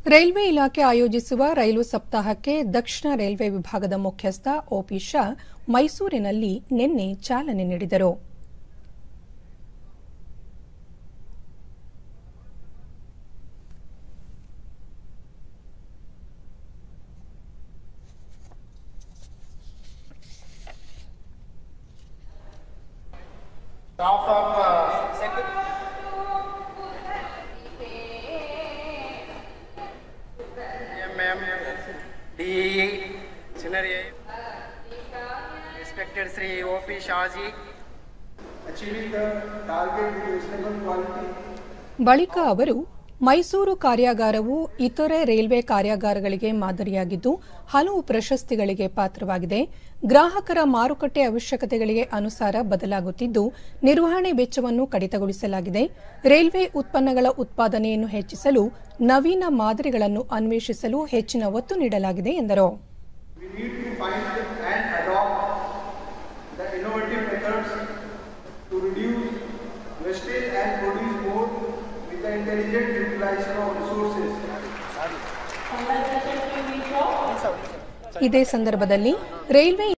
Railway ಇಲಾಖೆ ಆಯೋಜಿಸುವ ರೈಲು ಸಪ್ತಾಹಕ್ಕೆ ದಕ್ಷಿಣ ರೈಲ್ವೆ ವಿಭಾಗದ ಮುಖ್ಯಸ್ಥ ಒಪಿ ಶಾ ಮೈಸೂರಿನಲ್ಲಿ ನಿನ್ನೆ ಚಾಲನೆ ನೀಡಿದರು Staff of uh, second. MM, DE, Scenery, respected Sri O.P. Shahji, achieving the target with reasonable quality ಬಳಿಕ ಅವರು ಮೈಸೂರು ಕಾರ್ಯಾಗಾರವು ಇತರೆ ರೈಲ್ವೆ ಕಾರ್ಯಾಗಾರಗಳಿಗೆ ಮಾದರಿಯಾಗಿದ್ದು ಹಲವು ಪ್ರಶಸ್ತಿಗಳಿಗೆ ಪಾತ್ರವಾಗಿದೆ ಗ್ರಾಹಕರ ಮಾರುಕಟ್ಟೆ ಅವಶ್ಯಕತೆಗಳಿಗೆ ಅನುಸಾರ ಬದಲಾಗುತ್ತಿದ್ದು ನಿರ್ವಹಣೆ ವೆಚ್ಚವನ್ನು ಕಡಿತಗೊಳಿಸಲಾಗಿದೆ ರೈಲ್ವೆ ಉತ್ಪನ್ನಗಳ ಉತ್ಪಾದನೆಯನ್ನು ಹೆಚ್ಚಿಸಲು ನವೀನ ಮಾದರಿಗಳನ್ನು ಅನ್ವೇಷಿಸಲು ಹೆಚ್ಚಿನ ಒತ್ತು ನೀಡಲಾಗಿದೆ ಎಂದರು we need to find and adopt the innovative methods to reduce wastage and produce more with the intelligent utilization of resources. ಇದೇ ಸಂದರ್ಭದಲ್ಲಿ ರೈಲ್ವೆ